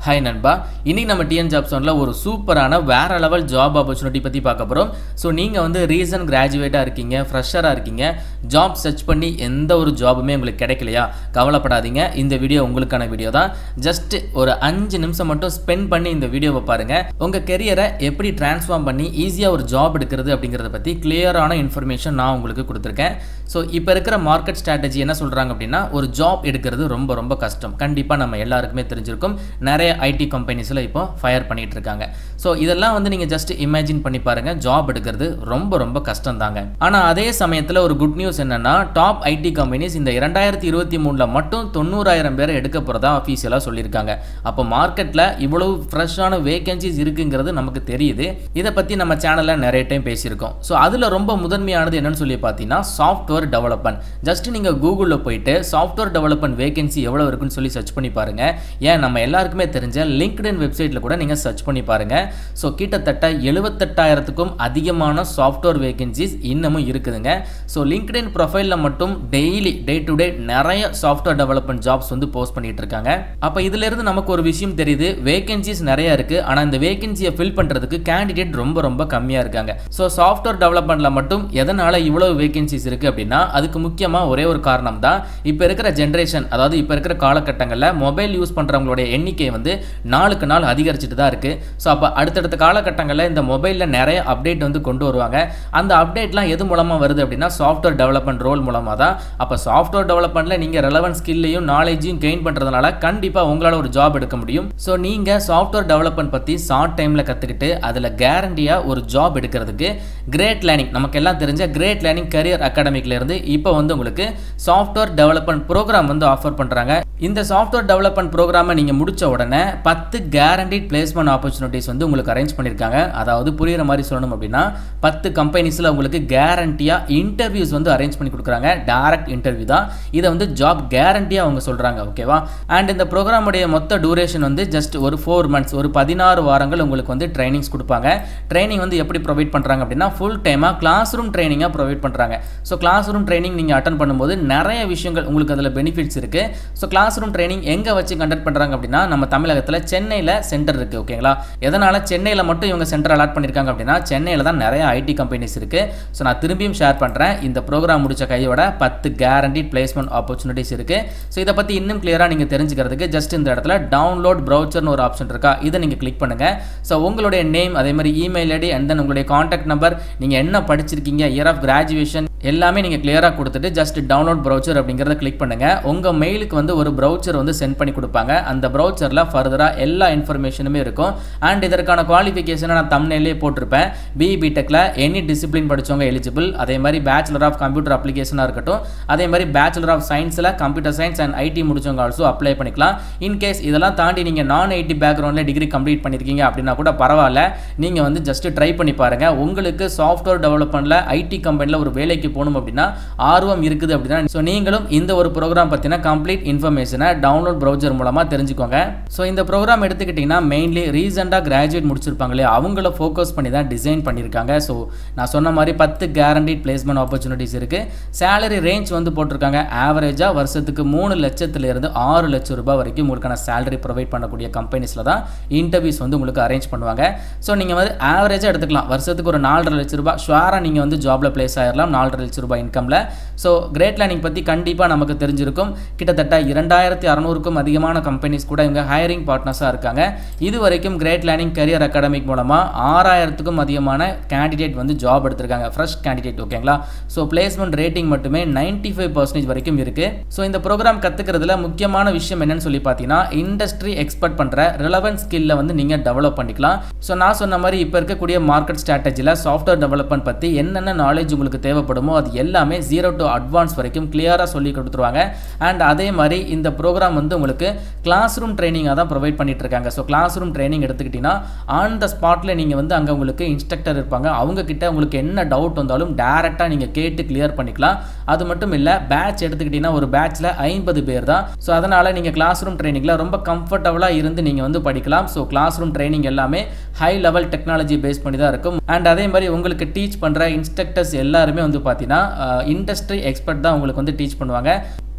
hi நண்பா இன்னைக்கு நம்ம டிஎன் ஜாப் ஒன்ல ஒரு சூப்பரான வேற லெவல் ஜாப் ஆப்பர்ச்சுனிட்டி பற்றி பார்க்க போகிறோம் ஸோ நீங்கள் வந்து ரீசன்ட் கிராஜுவேட்டாக இருக்கீங்க ஃப்ரெஷராக இருக்கீங்க ஜாப் சர்ச் பண்ணி எந்த ஒரு ஜாபுமே உங்களுக்கு கிடைக்கலையா கவலைப்படாதீங்க இந்த வீடியோ உங்களுக்கான வீடியோ தான் ஜஸ்ட் ஒரு அஞ்சு நிமிஷம் மட்டும் ஸ்பெண்ட் பண்ணி இந்த வீடியோவை பாருங்கள் உங்கள் கெரியரை எப்படி டிரான்ஸ்ஃபார்ம் பண்ணி ஈஸியாக ஒரு ஜாப் எடுக்கிறது அப்படிங்கிறத பற்றி கிளியரான இன்ஃபர்மேஷன் நான் உங்களுக்கு கொடுத்துருக்கேன் ஸோ இப்போ இருக்கிற மார்க்கெட் ஸ்ட்ராட்டஜி என்ன சொல்கிறாங்க அப்படின்னா ஒரு ஜாப் எடுக்கிறது ரொம்ப ரொம்ப கஷ்டம் கண்டிப்பாக நம்ம எல்லாருக்குமே தெரிஞ்சிருக்கும் நிறைய ஐடி கம்பெனிஸில் இப்போ ஃபயர் பண்ணிட்டு இருக்காங்க ஸோ இதெல்லாம் வந்து நீங்கள் ஜஸ்ட் இமேஜின் பண்ணி பாருங்கள் ஜாப் எடுக்கிறது ரொம்ப ரொம்ப கஷ்டம் தாங்க ஆனால் அதே சமயத்தில் ஒரு குட் நியூஸ் என்னன்னா டாப் ஐடி கம்பெனிஸ் இந்த இரண்டாயிரத்தி இருபத்தி மூணில் மட்டும் தொண்ணூறாயிரம் பேரை எடுக்க போகிறதா அஃபீஷியலாக சொல்லியிருக்காங்க அப்போ மார்க்கெட்டில் இவ்வளவு ஃப்ரெஷ்ஷான வேகன்சிஸ் இருக்குங்கிறது நமக்கு தெரியுது இதை பற்றி நம்ம சேனலில் நிறைய டைம் பேசியிருக்கோம் ஸோ அதில் ரொம்ப முதன்மையானது என்னன்னு சொல்லி பார்த்தீங்கன்னா சாஃப்ட்வேர் டெவலப்மெண்ட் ஜஸ்ட் நீங்கள் கூகுளில் போயிட்டு சாஃப்ட்வேர் டெவலப்மெண்ட் வேகன்சி எவ்வளோ இருக்குன்னு சொல்லி சர்ச் பண்ணி பாருங்கள் ஏன் நம்ம எல்லாருக்குமே தெரிஞ்ச லிங்க்டின் வெப்சைட்டில் கூட நீங்கள் சர்ச் பண்ணி பாருங்கள் ஸோ கிட்டத்தட்ட எழுபத்தெட்டாயிரத்துக்கும் அதிகமான சாஃப்ட்வேர் வேகன்சிஸ் இன்னமும் இருக்குதுங்க ஸோ லிங்க்டின் ப்ரொஃபைலில் மட்டும் டெய்லி டே டு டே நிறைய சாஃப்ட்வேர் டெவலப்மெண்ட் ஜாப்ஸ் வந்து போஸ்ட் பண்ணிட்டு இருக்காங்க அப்போ இதிலிருந்து நமக்கு ஒரு விஷயம் தெரியுது வேகன்சிஸ் நிறைய இருக்குது ஆனால் இந்த வேகன்சியை ஃபில் பண்ணுறதுக்கு கேண்டிடேட் ரொம்ப ரொம்ப கம்மியாக இருக்காங்க ஸோ சாஃப்ட்வேர் டெவலப்மெண்ட்டில் மட்டும் எதனால் இவ்வளவு வேகன்சிஸ் இருக்குது அப்படின்னா அதுக்கு முக்கியமாக ஒரே ஒரு காரணம் தான் இப்போ இருக்கிற ஜென்ரேஷன் அதாவது இப்போ இருக்கிற காலகட்டங்களில் மொபைல் யூஸ் பண்ணுறவங்களுடைய எண்ணிக்கை வந்து நாளுக்கு நாள் அதிகரிச்சுட்டு தான் இருக்குது ஸோ அப்போ அடுத்தடுத்த காலகட்டங்களில் இந்த மொபைலில் நிறைய அப்டேட் வந்து கொண்டு வருவாங்க அந்த அப்டேட்லாம் எது மூலமாக வருது அப்படின்னா சாஃப்ட்வேர் டெவலப்மெண்ட் ரோல் மூலமாக தான் அப்போ சாஃப்ட்வேர் டெவலப்மெண்ட்டில் நீங்கள் ரெலவென்ட் ஸ்கில்லையும் நாலேஜையும் கெயின் பண்ணுறதுனால கண்டிப்பாக உங்களால் ஒரு ஜாப் எடுக்க முடியும் ஸோ நீங்கள் சாஃப்ட்வேர் டெவலப்மெண்ட் பற்றி ஷார்ட் டைமில் கற்றுக்கிட்டு அதில் கேரண்டியாக ஒரு ஜாப் எடுக்கிறதுக்கு கிரேட் லேர்னிங் நமக்கு எல்லாம் தெரிஞ்ச கிரேட் லேர்னிங் கரியர் அகாடமிக்லேருந்து இப்போ வந்து உங்களுக்கு சாஃப்ட்வேர் டெவலப்மெண்ட் ப்ரோக்ராம் வந்து ஆஃபர் பண்ணுறாங்க இந்த சாஃப்ட்வேர் டெவலப்மெண்ட் ப்ரோக்ராமை நீங்கள் முடிச்ச உடனே பத்து கேரண்டிட் பிளேஸ்மெண்ட் ஆப்பர்ச்சுனிட்டிஸ் வந்து உங்களுக்கு அரேஞ்ச் பண்ணியிருக்காங்க அதாவது புரியுற மாதிரி சொல்லணும் அப்படின்னா பத்து கம்பெனிஸில் உங்களுக்கு கேரண்டியாக இன்டர்வியூஸ் வந்து அரேஞ்ச் பண்ணி கொடுக்குறாங்க டேரக்ட் இன்டர்வியூ தான் இதை வந்து ஜாப் கேரண்டியாக அவங்க சொல்கிறாங்க ஓகேவா அண்ட் இந்த ப்ரோக்ராமுடைய மொத்த டூரேஷன் வந்து ஜஸ்ட் ஒரு ஃபோர் மந்த்ஸ் ஒரு பதினாறு வாரங்கள் உங்களுக்கு வந்து ட்ரைனிங்ஸ் கொடுப்பாங்க ட்ரைனிங் வந்து எப்படி ப்ரொவைட் பண்ணுறாங்க அப்படின்னா ஃபுல் டைமாக கிளாஸ் ரூம் ட்ரைனிங்காக ப்ரொவைட் பண்ணுறாங்க ஸோ கிளாஸ் ரூம் ட்ரைனிங் நீங்கள் அட்டன் பண்ணும்போது நிறைய விஷயங்கள் உங்களுக்கு அதில் பெனிஃபிட்ஸ் இருக்குது ஸோ கிளாஸ் ரூம் ட்ரைனிங் எங்கே வச்சு கண்டக்ட் பண்ணுறாங்க அப்படின்னா நம்ம தமிழகத்தில் சென்னையில் சென்டர் இருக்குது ஓகேங்களா எதனால் சென்னையில் மட்டும் இவங்க சென்டர் அலாட் பண்ணியிருக்காங்க அப்படின்னா சென்னையில் தான் நிறைய ஐடி கம்பெனிஸ் இருக்குது ஸோ நான் திரும்பியும் ஷேர் பண்ணுறேன் இந்த ப்ரோக்ராம் முடிச்ச கையோட பத்து கேரண்டிட் பிளேஸ்மெண்ட் ஆப்பர்ச்சுனிட்டிஸ் இருக்குது ஸோ இதை பற்றி இன்னும் கிளியராக நீங்கள் தெரிஞ்சுக்கிறதுக்கு ஜஸ்ட் இந்த இடத்துல டவுன்லோட் ப்ரௌச்சர்னு ஒரு ஆப்ஷன் இருக்கா இதை நீங்கள் கிளிக் பண்ணுங்கள் ஸோ உங்களுடைய நேம் அதே மாதிரி இமெயில் ஐடி அண்ட் தென் உங்களுடைய காண்டாக்ட் நம்பர் நீங்கள் என்ன படிச்சிருக்கீங்க இயர் ஆஃப் கிராஜுவேஷன் எல்லாமே நீங்கள் கிளியராக கொடுத்துட்டு ஜஸ்ட் டவுன்லோட் ப்ரௌச்சர் அப்படிங்கிறத கிளிக் பண்ணுங்கள் உங்கள் மெயிலுக்கு வந்து ஒரு ப்ரௌச்சர் வந்து சென்ட் பண்ணி கொடுப்பாங்க அந்த ப்ரௌச்சரில் ஃபர்தராக எல்லா இன்ஃபர்மேஷனுமே இருக்கும் அண்ட் இதற்கான குவாலிஃபிகேஷனை நான் தமிழ்லேயே போட்டிருப்பேன் பிஇ பிடெக்கில் எனி டிசிப்ளின் படித்தவங்க எலிஜிபிள் அதே மாதிரி பேச்சுலர் ஆஃப் கம்ப்யூட்டர் அப்ளிகேஷனாக இருக்கட்டும் அதே மாதிரி பேச்சுலர் ஆஃப் சயின்ஸில் கம்ப்யூட்டர் சயின்ஸ் அண்ட் ஐடி முடிச்சவங்க ஆல்சோ அப்ளை பண்ணிக்கலாம் இன்கேஸ் இதெல்லாம் தாண்டி நீங்கள் நான் ஐடி பேக்ரவுண்டில் டிகிரி கம்ப்ளீட் பண்ணியிருக்கீங்க அப்படின்னா கூட பரவாயில்ல நீங்கள் வந்து ஜஸ்ட் ட்ரை பண்ணி பாருங்கள் உங்களுக்கு சாஃப்ட்வேர் டெவலப்மெண்ட்டில் ஐடி கம்பெனியில் ஒரு வேலைக்கு போகணும் அப்படின்னா ஆர்வம் இருக்குது அப்படின்னா ஸோ நீங்களும் இந்த ஒரு ப்ரோக்ராம் பற்றின கம்ப்ளீட் இன்ஃபர்மேஷனை டவுன்லோட் ப்ரௌசர் மூலமாக தெரிஞ்சுக்கோங்க ஸோ இந்த ப்ரோக்ராம் எடுத்துக்கிட்டிங்கன்னா மெயின்லி ரீசெண்டாக கிராஜுவேட் முடிச்சிருப்பாங்களே அவங்கள ஃபோக்கஸ் பண்ணி தான் டிசைன் பண்ணியிருக்காங்க ஸோ நான் சொன்ன மாதிரி பத்து கேரண்டிட் பிளேஸ்மெண்ட் ஆப்பர்ச்சுனிட்டிஸ் இருக்குது சேலரி ரேஞ்ச் வந்து போட்டிருக்காங்க ஆவரேஜாக வருஷத்துக்கு மூணு லட்சத்துலேருந்து ஆறு லட்சம் ரூபாய் வரைக்கும் உங்களுக்கான சேலரி ப்ரொவைட் பண்ணக்கூடிய கம்பெனிஸில் தான் இன்டர்வியூஸ் வந்து உங்களுக்கு அரேஞ்ச் பண்ணுவாங்க ஸோ நீங்கள் வந்து ஆவரேஜாக எடுத்துக்கலாம் வருஷத்துக்கு ஒரு நாலரை லட்ச ரூபாய் ஷுவராக நீங்கள் வந்து ஜாபில் ப்ளேஸ் ஆயிடலாம் நாலரை லட்ச ரூபாய் இன்கமில் ஸோ கிரேட் லேர்னிங் பற்றி கண்டிப்பாக நமக்கு தெரிஞ்சிருக்கும் கிட்டத்தட்ட இரண்டாயிரத்தி அறநூறுக்கும் அதிகமான கம்பெனிஸ் கூட இவங்க ஹையரிங் பார்ட்னர்ஸாக இருக்காங்க இது வரைக்கும் கிரேட் லேர்னிங் கரியர் அகாடமிக் மூலமாக ஆறாயிரத்துக்கும் அதிகமான கேண்டிடேட் வந்து ஜாப் எடுத்திருக்காங்க ஃப்ரெஷ் கேண்டிடேட் ஓகேங்களா ஸோ பிளேஸ்மெண்ட் ரேட்டிங் மட்டுமே நைன்டி ஃபைவ் பர்சன்டேஜ் வரைக்கும் இருக்குது ஸோ இந்த ப்ரோக்ராம் கற்றுக்கிறதுல முக்கியமான விஷயம் என்னன்னு சொல்லி பார்த்தீங்கன்னா இண்டஸ்ட்ரி எக்ஸ்பர்ட் பண்ணுற ரிலவென்ட் ஸ்கில்லை வந்து நீங்கள் டெவலப் பண்ணிக்கலாம் ஸோ நான் சொன்ன மாதிரி இப்போ இருக்கக்கூடிய மார்க்கெட் ஸ்ட்ராட்டஜியில் சாஃப்ட்வேர் டெவலப்மெண்ட் பற்றி என்னென்ன நாலேஜ் உங்களுக்கு தேவைப்படுமோ அது எல்லாமே ஜீரோ டு அட்வான்ஸ் வரைக்கும் கிளியராக சொல்லி கொடுத்துருவாங்க அண்ட் அதே மாதிரி இந்த ப்ரோக்ராம் வந்து உங்களுக்கு கிளாஸ் ரூம் ட்ரைனிங்காக தான் ப்ரொவைட் பண்ணிட்டு இருக்காங்க ஸோ கிளாஸ் ரூம் ட்ரைனிங் எடுத்துக்கிட்டிங்கன்னா ஆன் த ஸ்பாட்டில் நீங்கள் வந்து அங்கே உங்களுக்கு இன்ஸ்ட்ரக்டர் இருப்பாங்க அவங்க கிட்ட உங்களுக்கு என்ன டவுட் வந்தாலும் டேரெக்டாக நீங்கள் கேட்டு கிளியர் பண்ணிக்கலாம் அது மட்டும் இல்லை பேட்ச் எடுத்துக்கிட்டிங்கன்னா ஒரு பேட்ச்சில் ஐம்பது பேர் தான் ஸோ அதனால் நீங்கள் கிளாஸ் ரூம் ட்ரைனிங்கில் ரொம்ப கம்ஃபர்டபுளாக இருந்து நீங்கள் வந்து படிக்கலாம் ஸோ கிளாஸ் ரூம் ட்ரைனிங் எல்லாமே ஹை லெவல் டெக்னாலஜி பேஸ் பண்ணி தான் இருக்கும் அண்ட் அதே மாதிரி உங்களுக்கு டீச் பண்ணுற இன்ஸ்ட்ரக்டர்ஸ் எல்லாருமே வந்து பார்த்தீங்கன்னா இண்டஸ்ட்ரி எக்ஸ்பர்ட் தான் உங்களுக்கு வந்து டீச் பண்ணுவாங்க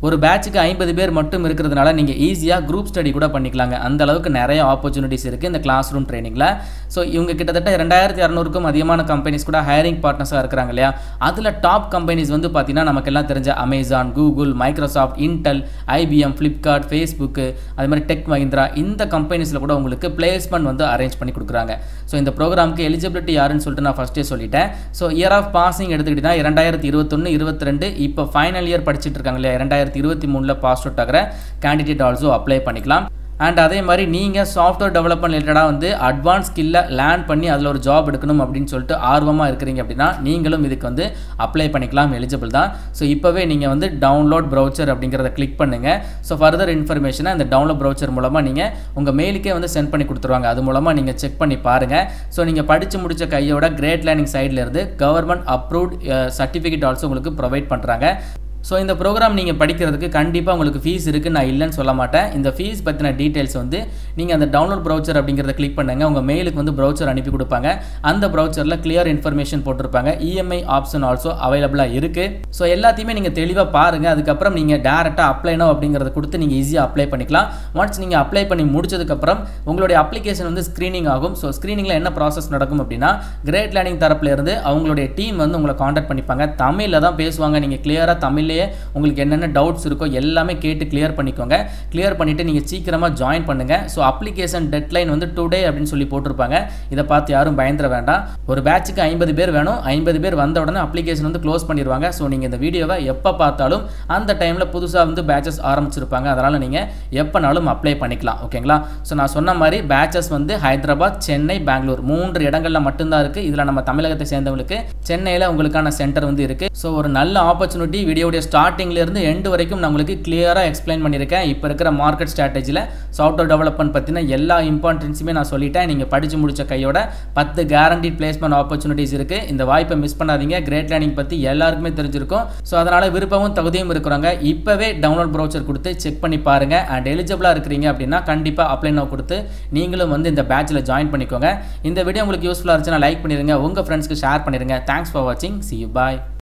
ஒரு பேட்சுக்கு ஐம்பது பேர் மட்டும் இருக்கிறதுனால நீங்கள் ஈஸியாக குரூப் ஸ்டடி கூட பண்ணிக்கலாங்க அந்த அளவுக்கு நிறைய ஆப்பர்ச்சுனிட்டிஸ் இருக்குது இந்த கிளாஸ் ரூம் ட்ரைனிங்கில் ஸோ இவங்க கிட்டத்தட்ட ரெண்டாயிரத்தி இரநூறுக்கும் அதிகமான கம்பெனிஸ் கூட ஹையரிங் பார்ட்னர்ஸாக இருக்கிறாங்க இல்லையா அதில் டாப் கம்பெனிஸ் வந்து பார்த்தீங்கன்னா நமக்கெல்லாம் தெரிஞ்ச Amazon Google Microsoft Intel IBM Flipkart Facebook அது மாதிரி டெக் மஹிந்திரா இந்த கம்பெனிஸில் கூட உங்களுக்கு பிளேஸ்மெண்ட் வந்து அரேஞ்ச் பண்ணி கொடுக்குறாங்க ஸோ இந்த ப்ரோக்ராமுக்கு எலிஜிபிலிட்டி யாருன்னு சொல்லிட்டு நான் ஃபஸ்ட்டே சொல்லிட்டேன் ஸோ இயர் ஆஃப் பாசிங் எடுத்துக்கிட்டிங்கன்னா இரண்டாயிரத்தி இருபத்தொன்று இருபத்தி ரெண்டு இப்போ ஃபைனல் இயர் படிச்சுட்டு இருக்காங்க இல்லையா ரெண்டாயிரத்தி இருபத்தி மூணில் பாஸ் அவுட் ஆகிற கேண்டிடேட் ஆல்சோ அப்ளை பண்ணிக்கலாம் அண்ட் அதே மாதிரி நீங்கள் சாஃப்ட்வேர் டெவலப்மெண்ட் ரிலேட்டடாக வந்து அட்வான்ஸ் ஸ்கில்லை லேர்ன் பண்ணி அதில் ஒரு ஜாப் எடுக்கணும் அப்படின்னு சொல்லிட்டு ஆர்வமாக இருக்கிறீங்க அப்படின்னா நீங்களும் இதுக்கு வந்து அப்ளை பண்ணிக்கலாம் எலிஜிபிள் தான் ஸோ இப்போவே நீங்கள் வந்து டவுன்லோட் ப்ரௌச்சர் அப்படிங்கிறத கிளிக் பண்ணுங்கள் ஸோ ஃபர்தர் இன்ஃபர்மேஷனை இந்த டவுன்லோட் ப்ரௌச்சர் மூலமாக நீங்கள் உங்கள் மெயிலுக்கே வந்து சென்ட் பண்ணி கொடுத்துருவாங்க அது மூலமாக நீங்கள் செக் பண்ணி பாருங்கள் ஸோ நீங்கள் படித்து முடிச்ச கையோட கிரேட் லேர்னிங் சைட்லேருந்து கவர்மெண்ட் அப்ரூவ்ட் சர்டிஃபிகேட் ஆல்சோ உங்களுக்கு ப்ரொவைட் பண்ணுறாங்க ஸோ இந்த ப்ரோக்ராம் நீங்கள் படிக்கிறதுக்கு கண்டிப்பாக உங்களுக்கு ஃபீஸ் இருக்குது நான் இல்லைன்னு சொல்ல மாட்டேன் இந்த ஃபீஸ் பற்றின டீட்டெயில்ஸ் வந்து நீங்கள் அந்த டவுன்லோட் ப்ரௌச்சர் அப்படிங்கிறத கிளிக் பண்ணுங்கள் உங்கள் மெயிலுக்கு வந்து ப்ரௌச்சர் அனுப்பி கொடுப்பாங்க அந்த ப்ரௌச்சரில் கிளியர் இன்ஃபர்மேஷன் போட்டிருப்பாங்க இஎம்ஐ ஆப்ஷன் ஆல்சோ அவைலபிளாக இருக்குது ஸோ எல்லாத்தையுமே நீங்கள் தெளிவாக பாருங்கள் அதுக்கப்புறம் நீங்கள் டேரெக்டாக அப்ளைனோ அப்படிங்கிறத கொடுத்து நீங்கள் ஈஸியாக அப்ளை பண்ணிக்கலாம் ஒன்ஸ் நீங்கள் அப்ளை பண்ணி முடிச்சதுக்கப்புறம் உங்களுடைய அப்ளிகேஷன் வந்து ஸ்க்ரீனிங் ஆகும் ஸோ ஸ்க்ரீனிங்கில் என்ன ப்ராசஸ் நடக்கும் அப்படின்னா கிரேட் லேர்னிங் தரப்புலேருந்து அவங்களுடைய டீம் வந்து உங்களை காண்டாக்ட் பண்ணிப்பாங்க தமிழில் தான் பேசுவாங்க நீங்கள் கிளியராக தமிழ்லேயே உங்களுக்கு என்னென்ன டவுட்ஸ் இருக்கோ எல்லாமே கேட்டு கிளியர் பண்ணிக்கோங்க கிளியர் பண்ணிவிட்டு நீங்கள் சீக்கிரமாக ஜாயின் பண்ணுங்கள் ஸோ அப்ளிகேஷன் டெட்லைன் வந்து டுடே அப்படின்னு சொல்லி போட்டிருப்பாங்க இதை பார்த்து யாரும் பயந்துட வேண்டாம் ஒரு பேட்சுக்கு ஐம்பது பேர் வேணும் ஐம்பது பேர் வந்த உடனே அப்ளிகேஷன் வந்து க்ளோஸ் பண்ணிடுவாங்க ஸோ நீங்கள் இந்த வீடியோவை எப்போ பார்த்தாலும் அந்த டைமில் புதுசாக வந்து பேச்சஸ் ஆரம்பிச்சிருப்பாங்க அதனால் நீங்கள் எப்போனாலும் அப்ளை பண்ணிக்கலாம் ஓகேங்களா ஸோ நான் சொன்ன மாதிரி பேச்சஸ் வந்து ஹைதராபாத் சென்னை பெங்களூர் மூன்று இடங்களில் மட்டும்தான் இருக்குது இதில் நம்ம தமிழகத்தை சேர்ந்தவங்களுக்கு சென்னையில் உங்களுக்கான சென்டர் வந்து இருக்குது ஸோ ஒரு நல்ல ஆப்பர்ச்சுனிட்டி வீடியோடைய ஸ்டார்டிங்லேருந்து எண்டு வரைக்கும் நான் உங்களுக்கு கிளியராக எக்ஸ்பிளைன் பண்ணியிருக்கேன் இப்போ இருக்கிற மார்க்கெட் ஸ்ட்ராட்டஜியில் சாஃப்ட்வேர் டெவலப்மெண்ட் பற்றின எல்லா இம்பார்ட்டன்ஸுமே நான் சொல்லிட்டேன் நீங்கள் படித்து முடிச்ச கையோட பத்து கேரண்டி பிளேஸ்மெண்ட் ஆப்பர்ச்சுனிட்டிஸ் இருக்குது இந்த வாய்ப்பை மிஸ் பண்ணாதீங்க கிரேட் லேர்னிங் பற்றி எல்லாருக்குமே தெரிஞ்சிருக்கும் ஸோ அதனால் விருப்பமும் தகுதியும் இருக்கிறவங்க இப்போவே டவுன்லோட் ப்ரௌச்சர் கொடுத்து செக் பண்ணி பாருங்கள் அண்ட் எலிஜிபிளாக இருக்கிறீங்க அப்படின்னா கண்டிப்பாக அப்ளை நோ கொடுத்து நீங்களும் வந்து இந்த பேட்சில் ஜாயின் பண்ணிக்கோங்க இந்த வீடியோ உங்களுக்கு யூஸ்ஃபுல்லாக இருந்துச்சுன்னா லைக் பண்ணிடுங்க உங்கள் ஃப்ரெண்ட்ஸ்க்கு ஷேர் பண்ணிடுங்க தேங்க்ஸ் ஃபார் வாட்சிங் சி யூ பாய்